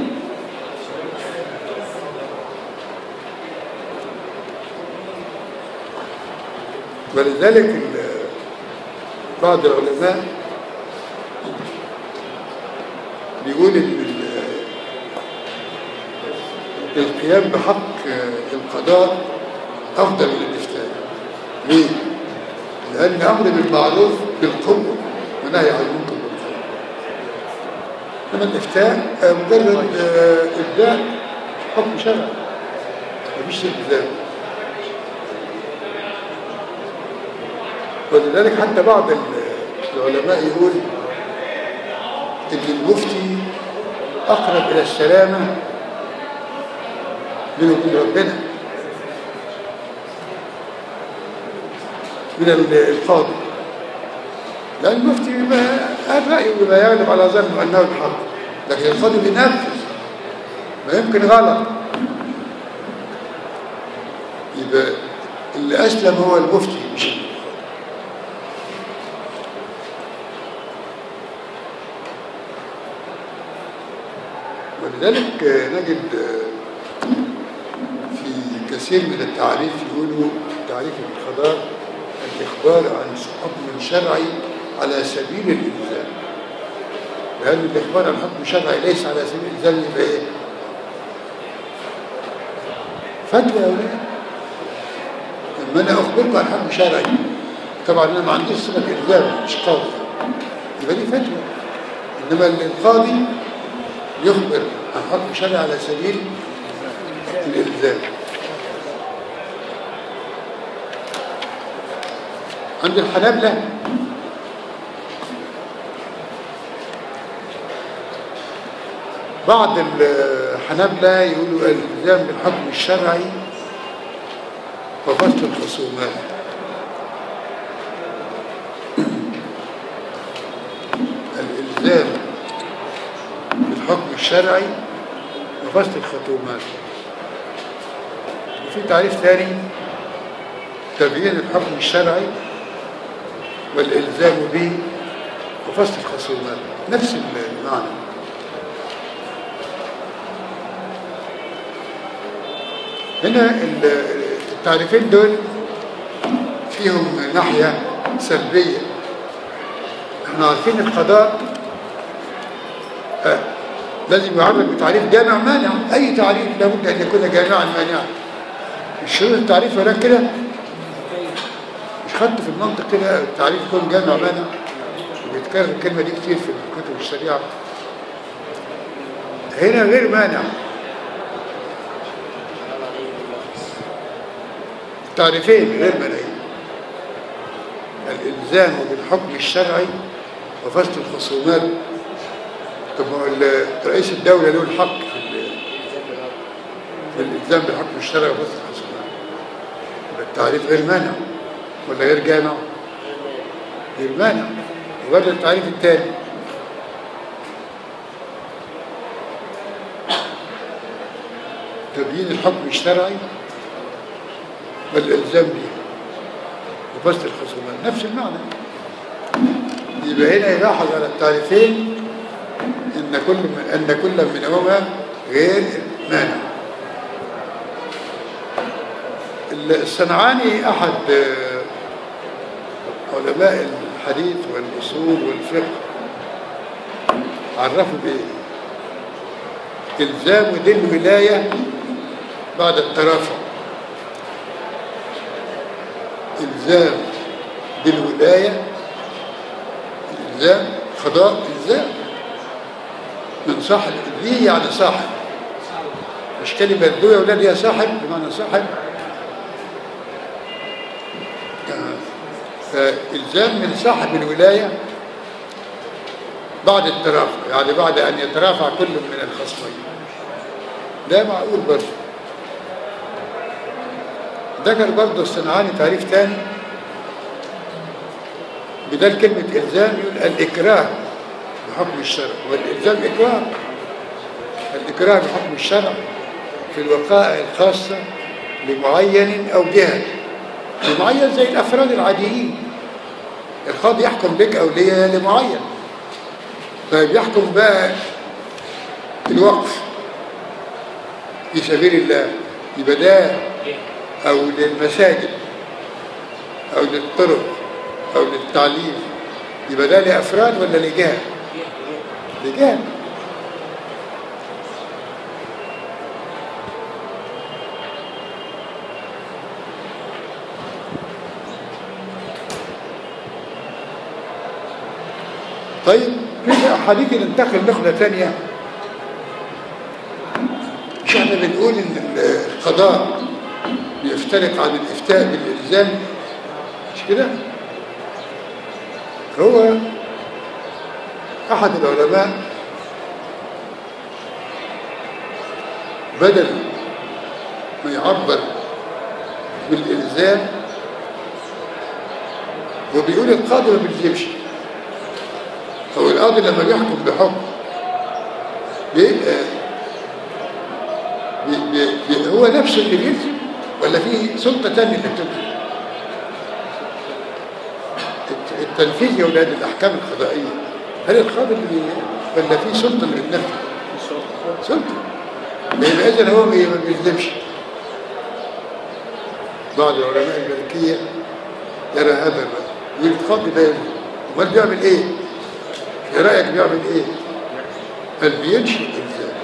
S3: ولذلك ال- بعض العلماء بيقول ان ال- القيام بحق القضاء افضل من الافتاء ليه؟ لان امر بالمعروف بالقوه ونهي عن المنكر بالقوه انما الافتاء مجرد آه، ابداء حكم شرعي مفيش التزام ولذلك حتى بعض ال- العلماء يقول ان المفتي اقرب الى السلامه منه وبين ربنا من ال- القاضي لأن المفتي بيبقى قال رأيه بما يغلب على ظنه أنه الحق لكن القاضي بينفذ ما يمكن غلط يبقى اللي أسلم هو المفتي مش القاضي ولذلك نجد في كثير من التعريف يقولوا تعريف القضاء الإخبار عن حكم شرعي على سبيل الإلزام لأن الإخبار عن حكم شرعي ليس على سبيل الإلزام يبقى إيه؟ فتوى يا ولاد لما أنا أخبركم عن حكم شرعي طبعا أنا ما عنديش صفة إلزام مش قاضي يبقى دي فتوى إنما القاضي يخبر عن حكم شرعي على سبيل الإلزام عند الحنابلة بعض الحنابلة يقولوا الالتزام بالحكم الشرعي وفصل الخصومات الالتزام بالحكم الشرعي وفصل الخصومات وفي تعريف ثاني تبيين الحكم الشرعي والإلزام به وفصل الخصومات نفس المعنى هنا ال- التعريفين دول فيهم ناحية سلبية احنا عارفين القضاء آه، لازم يعرف بتعريف جامع مانع اي تعريف لابد ان يكون جامعا مانعا الشروط التعريف هناك كده مش خدت في المنطق كده التعريف يكون جامع مانع وبيتكرر الكلمه دي كتير في كتب الشريعه هنا غير مانع تعريفين غير مانعين الالزام بالحكم الشرعي وفصل الخصومات طب ما هو ال- رئيس الدوله له الحق في ال- في الالزام بالحكم الشرعي وفصل الخصومات يبقى التعريف غير مانع ولا غير جامع غير مانع وبدل التعريف الثاني تبيين الحكم الشرعي والالزام به وفصل الخصومات نفس المعنى يبقى هنا يلاحظ على التعريفين ان كل من ان كل منهما غير مانع الصنعاني احد آه، علماء الحديث والاصول والفقه عرفوا بايه الزام ذي الولايه بعد الترافع الزام ذي الولايه الزام قضاء الزام من صاحب ذي يعني صاحب مش كلمة ذو يا ولاد يا صاحب بمعنى صاحب آه، فإلزام من صاحب الولاية بعد الترافع يعني بعد أن يترافع كل من الخصمين ده معقول برضه ذكر برضه الصنعاني تعريف تاني بدل كلمة إلزام يقول الإكراه بحكم الشرع والإلزام إكراه الإكراه بحكم الشرع في الوقائع الخاصة لمعين أو جهة لمعين زي الأفراد العاديين القاضي يحكم بك أو ليا لمعين طيب يحكم بقى الوقف في سبيل الله يبقى ده أو للمساجد أو للطرق أو للتعليم يبقى ده لأفراد ولا لجهة؟ لجهة طيب كده هنيجي ننتقل نقلة ثانية مش احنا بنقول ان القضاء بيفترق عن الافتاء بالالزام مش كده؟ هو احد العلماء بدل ما يعبر بالالزام وبيقول القاضي ما بيلزمش هو القاضي لما بيحكم بحكم بيبقى بي بي بي هو نفسه اللي بيلزم ولا في سلطة تانية اللي بتلزم الت- التنفيذ يا ولاد الأحكام القضائية هل القاضي اللي بي- ولا في سلطة اللي بتنفذ؟ سلطة يبقى إذا هو ما ما بيلزمش بعض العلماء الملكية يرى هذا الرأي يقول القاضي لا يلزم امال بيعمل ايه؟ ايه رايك بيعمل ايه؟ قال بينشئ الزام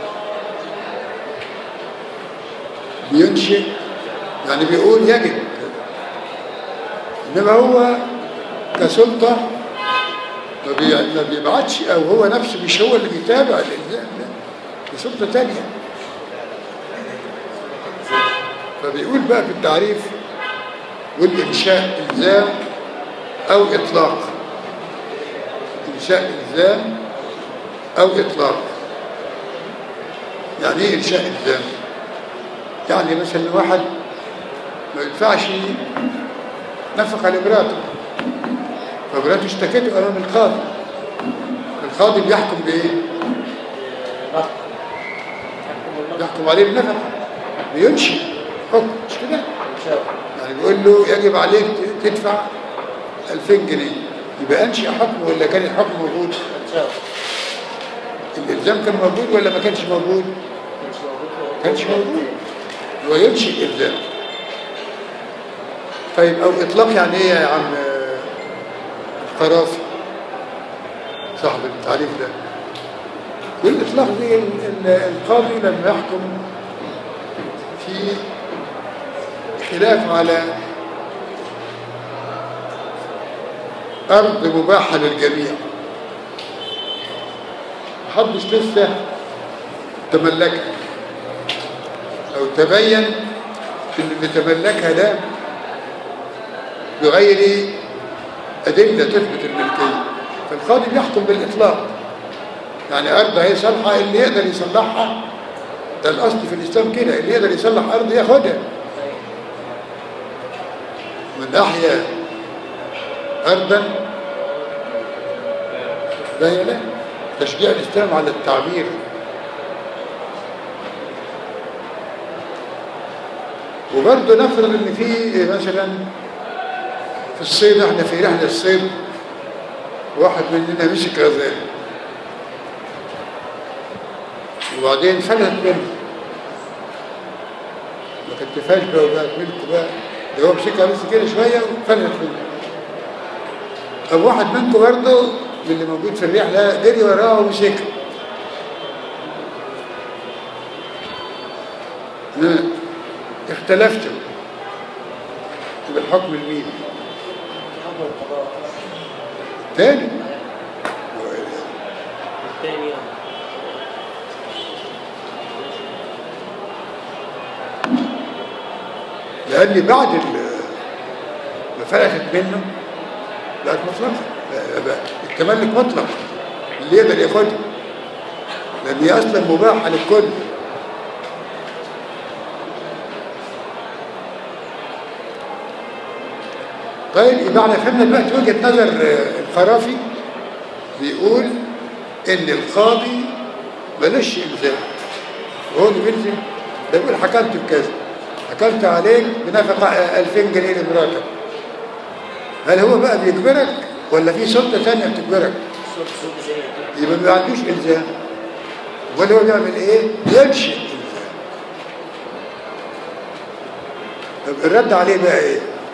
S3: بينشئ يعني بيقول يجب انما هو كسلطه ما بي- ما بيبعتش او هو نفسه مش هو اللي بيتابع الالزام لا دي سلطه ثانيه فبيقول بقى في التعريف والإنشاء إلزام أو إطلاق إنشاء إلزام أو إطلاق يعني إيه إنشاء إلزام؟ يعني مثلا واحد ما ينفعش نفق على مراته فمراته اشتكته أمام القاضي القاضي بيحكم بإيه؟ يحكم عليه بالنفقة بينشئ حكم مش كده؟ يعني بيقول له يجب عليك تدفع 2000 جنيه يبقى انشئ حكم ولا كان الحكم موجود؟ الالزام كان موجود ولا ما كانش موجود؟ كانش موجود هو ينشئ الزام طيب او اطلاق يعني ايه يا عم آه، القرافي؟ صاحب التعريف ده بالإطلاق دي ال- ال- القاضي لما يحكم في خلاف على أرض مباحة للجميع محدش لسه تملكها أو تبين إن اللي تملكها ده بغير أدلة تثبت الملكية فالقاضي بيحكم بالإطلاق يعني أرض هي صالحة اللي يقدر يصلحها ده الأصل في الإسلام كده اللي يقدر يصلح أرض ياخدها من أحيا أرضا فهي له تشجيع الإسلام على التعبير وبرضه نفرض ان في مثلا في الصيد احنا في رحله الصيد واحد مننا مسك غزال وبعدين فلت منه ما كتفهاش بقى وبقت ملكه بقى ده هو مسكها بس كده شويه وفلت منه طب واحد منكم برضه من اللي موجود في الرحله جري وراه ومسكها اختلفتم يبقى الحكم لمين؟
S6: حكم القضاء
S3: تاني
S6: الثاني
S3: لأن بعد ال- ما فلتت منه بقت مطلقة بقى- بقى التملك مطلق اللي يقدر ياخدها لأن هي أصلا مباحة للكل طيب يبقى احنا فهمنا دلوقتي وجهة نظر آه، الخرافي بيقول إن القاضي ملوش إلزام وهو اللي بيلزم ده بيقول حكمت بكذا حكمت عليك بنفقة 2000 جنيه لمراتك هل هو بقى بيجبرك ولا في سلطة تانية بتجبرك؟
S6: صوت صوت زي كده
S3: يبقى ما عندوش إلزام ولا هو بيعمل إيه؟ ينشئ إلزام طب الرد عليه بقى إيه؟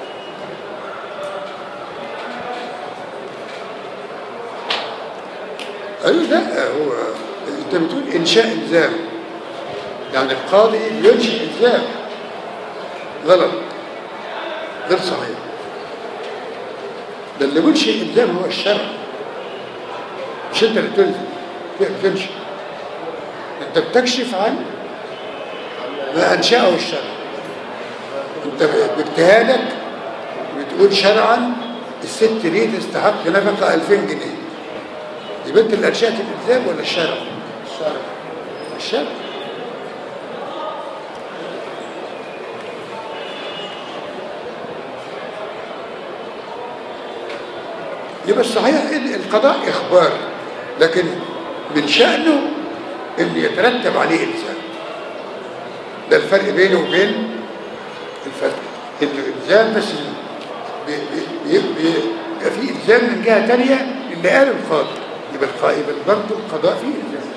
S3: أيوه لا هو أنت بتقول إنشاء إلزام يعني القاضي ينشئ إلزام غلط غير صحيح ده اللي بينشئ إلزام هو الشرع مش انت اللي تلزم تمشي انت بتكشف عن ما انشاه الشرع انت باجتهادك بتقول شرعا الست دي تستحق نفقه 2000 جنيه يبقى انت اللي انشات الالزام ولا الشرع؟ الشرع الشرع يبقى الصحيح ان القضاء اخبار لكن من شانه ان يترتب عليه الزام ده الفرق بينه وبين الفرق انه الزام بس بي- بي- بي- بي- بيبقى فيه الزام من جهه ثانيه اللي قاله القاضي يبقى القائم برضه القضاء فيه الزام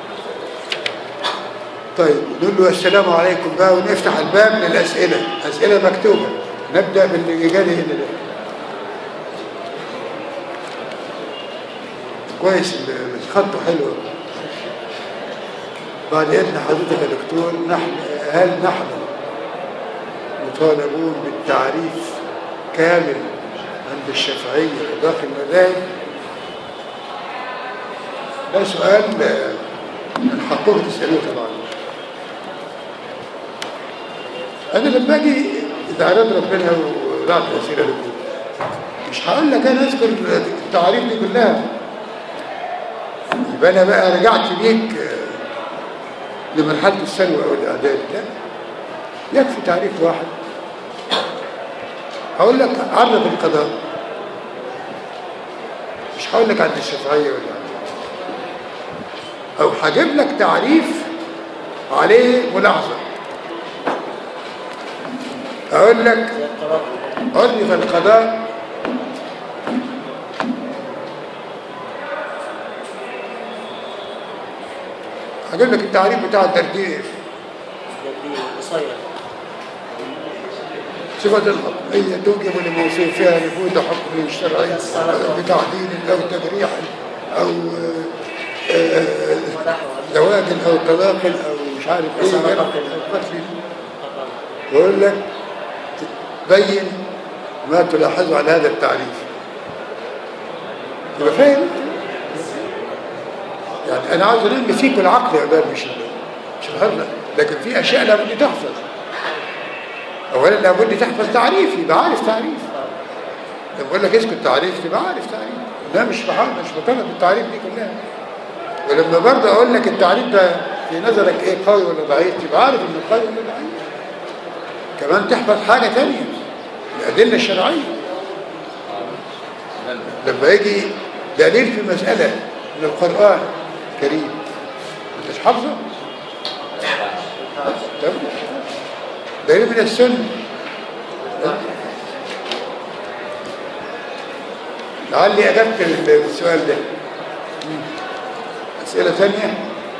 S3: طيب نقول له السلام عليكم بقى ونفتح الباب للاسئله اسئله مكتوبه نبدا باللي جالي هنا ده كويس ال- خطه حلوه بعد اذن حضرتك يا دكتور نحن هل نحن مطالبون بالتعريف كامل عند الشافعيه وداخل المذاهب ده سؤال آه، من حقكم تسالوه طبعا انا لما اجي اذا اراد ربنا وضعت اسئله لكم مش هقول لك انا اذكر التعاريف دي كلها يبقى انا بقى رجعت بيك آه، لمرحله الثانوي او الاعداد لا يكفي تعريف واحد هقول لك عرض القضاء مش هقول لك عند الشافعيه ولا عند او هجيب لك تعريف عليه ملاحظه اقول لك
S6: زي القرار
S3: عرف القضاء هجيب لك التعريف بتاع الترديد
S6: جديد قصير
S3: صفة الحكمية توجب لموصوفها نفوذ حكم شرعي بتعديل أو تجريح او آه، آه، زواج او طلاق او مش عارف ايه
S6: صدقة.
S3: أو قتل يقول لك بين ما تلاحظه على هذا التعريف يبقى فاهم يعني انا عاوز انمي فيك العقل يا اولاد مش مش الحفظ لكن في اشياء لابد تحفظ اولا لابد تحفظ تعريف يبقى عارف تعريف لما بقول لك اسكت تعريف تبقى عارف تعريف لا مش بحاول مش بطلب التعريف دي كلها ولما برضه اقول لك التعريف ده في نظرك ايه قوي ولا ضعيف تبقى عارف انه قوي ولا ضعيف كمان تحفظ حاجه ثانيه الادله الشرعيه لما يجي دليل في مساله من القران الكريم انت مش حافظه طب دليل من السنه لعلي أجبت السؤال ده أسئلة ثانية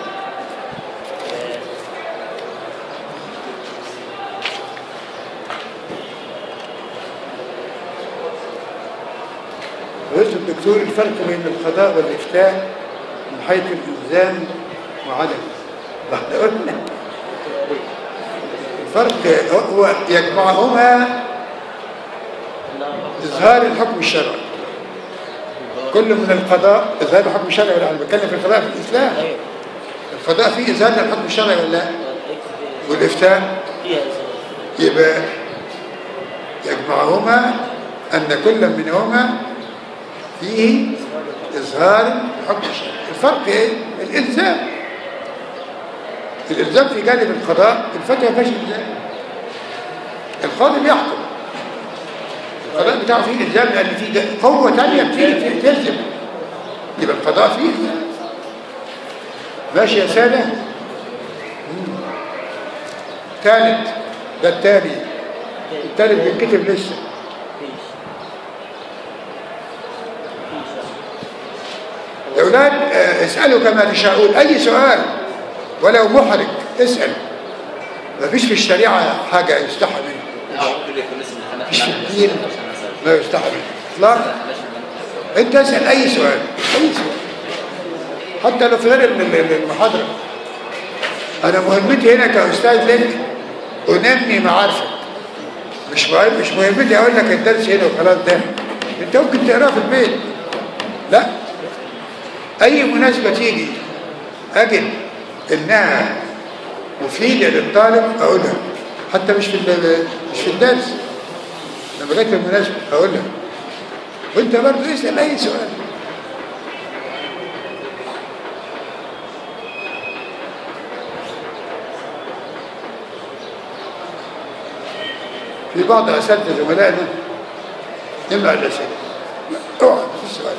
S3: قلت الدكتور الفرق بين القضاء والإفتاء من حيث الإلزام وعدم احنا قلنا الفرق هو يجمعهما إظهار الحكم الشرعي كل من القضاء إظهار الحكم الشرعي ولا أنا بتكلم في القضاء في الإسلام
S6: ايوه
S3: القضاء فيه إظهار للحكم الشرعي ولا لا والإفتاء
S6: فيها إزاي؟
S3: يبقى يجمعهما أن كل منهما فيه إظهار الحكم الشرعي الفرق إيه؟ الإلزام الإلزام في جانب القضاء الفتوى فيهاش إلزام القاضي بيحكم القضاء بتاعه فيه إلزام لأن فيه قوة تانية بتيجي تلزم يبقى القضاء فيه إلزام ماشي يا سادة مم. ثالث ده التالي التالت بيتكتب لسه
S6: فيش
S3: يا أولاد آه، اسألوا كما تشاءون أي سؤال ولو محرج اسأل مفيش في الشريعة حاجة يستحى منها مفيش في الدين ما يستحى منها إطلاقا أنت اسأل أي سؤال أي سؤال حتى لو في غير ال- ال- المحاضرة أنا مهمتي هنا كأستاذ لك أنمي معارفك مش مهم مش مهمتي أقول لك الدرس هنا وخلاص ده أنت ممكن تقراه في البيت لا أي مناسبة تيجي أجد إنها مفيدة للطالب أقولها حتى مش في ال- مش في الدرس لما جت المناسبة أقولها وأنت برضه اسأل أي سؤال في بعض أساتذة زملائنا يمنع الأسئلة لا، اوعى في السؤال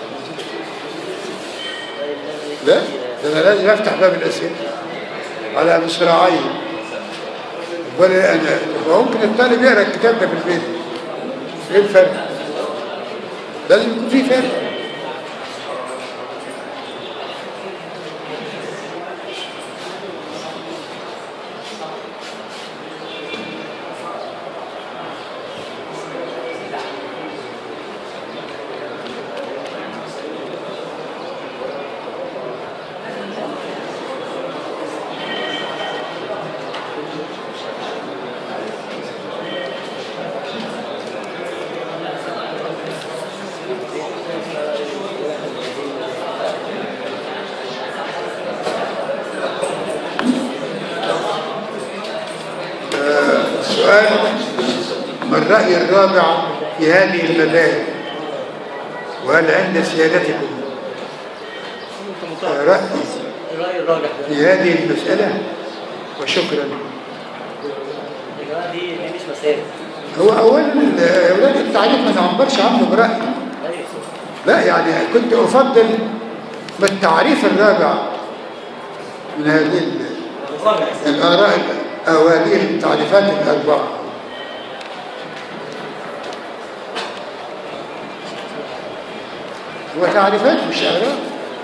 S3: لا ده انا لازم افتح باب الاسئله على مصراعي ولا انا ممكن الطالب يقرا الكتاب ده في البيت ايه الفرق؟ لازم يكون في فرق السؤال ما الرأي الرابع في هذه المذاهب وهل عند سيادتكم رأي
S6: الرأي الراجح ده
S3: في هذه المسألة وشكرا
S6: الرأي دي دي مش مسائل
S3: هو أولا يا أولاد التعليم ما نعبرش عنه برأي
S6: ايوه
S3: لا يعني كنت أفضل ما التعريف الرابع من هذه ال- الآراء أو هذه التعريفات الأربعة هو تعريفات مش آراء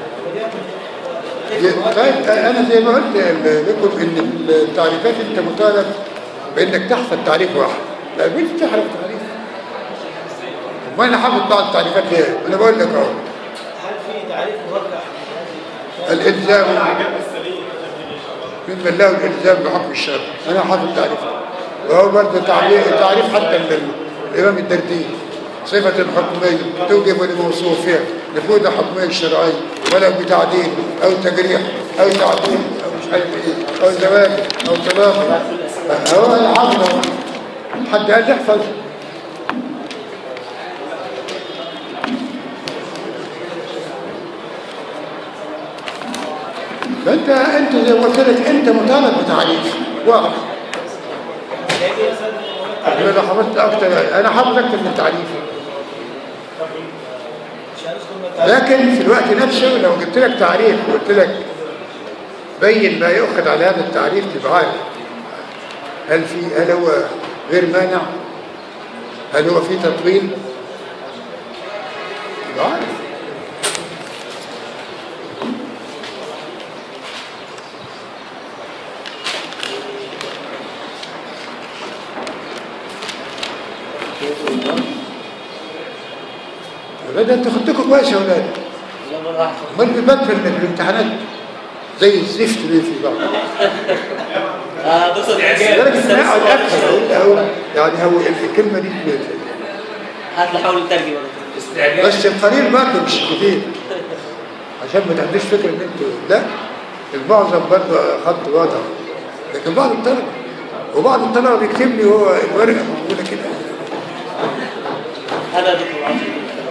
S3: طيب أنا زي ما قلت لكم إن التعريفات أنت مطالب بإنك تحفظ تعريف واحد لا بنت تحفظ تعريف وما أنا حافظ بعض التعريفات ليه؟ أنا بقول لك أهو
S6: هل في تعريف مركب
S3: الالزام ممن له الالزام بحكم الشرع انا حافظ تعريفه وهو برضه تعريف تعريف حتى ال- الامام الدردي صفة حكمية توجب لموصوفها نفوذ حكمية الشرعية ولو بتعديل أو تجريح أو تعديل أو مش عارف إيه أو زواج أو طلاق هو أنا حافظه حد قال لي احفظ فانت انت زي ما قلت لك انت مطالب بتعريف واضح انا لو حفظت اكتر انا حافظ اكتر من تعريف لكن في الوقت نفسه لو جبت لك تعريف وقلت لك بين ما يؤخذ على هذا التعريف تبقى عارف هل في هل هو غير مانع هل هو في تطويل تبقى عارف ولاد انتوا خدتكم كويس يا ولاد
S6: لما راح
S3: امال بيبان في ال- في الامتحانات زي الزفت اللي في بعض
S6: اه بص
S3: لدرجه ان انا اقعد افهم اقول هو يعني هو الكلمه دي
S6: هات لي حاول تترجم
S3: بس القليل برضه مش كتير عشان ما تاخدوش فكره ان انتوا لا المعظم برضه خط واضح لكن بعض الطلبه وبعض الطلبه بيكتب لي هو الورقه موجوده كده
S6: هذا دكتور عاطف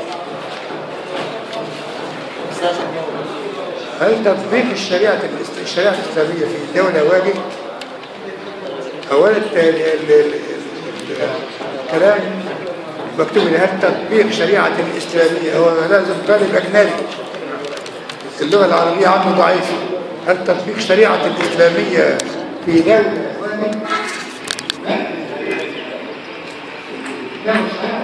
S6: استاذ محمود.
S3: هل تطبيق الشريعة الاس- الشريعة الإسلامية في الدولة واجب؟ أولا ال- ال- ال- ال- الكلام مكتوب لي هل تطبيق شريعة الإسلامية هو لازم طالب أجنبي اللغة العربية عنه ضعيفة هل تطبيق شريعة الإسلامية في دولة واجب؟ لا. لا مش عارف.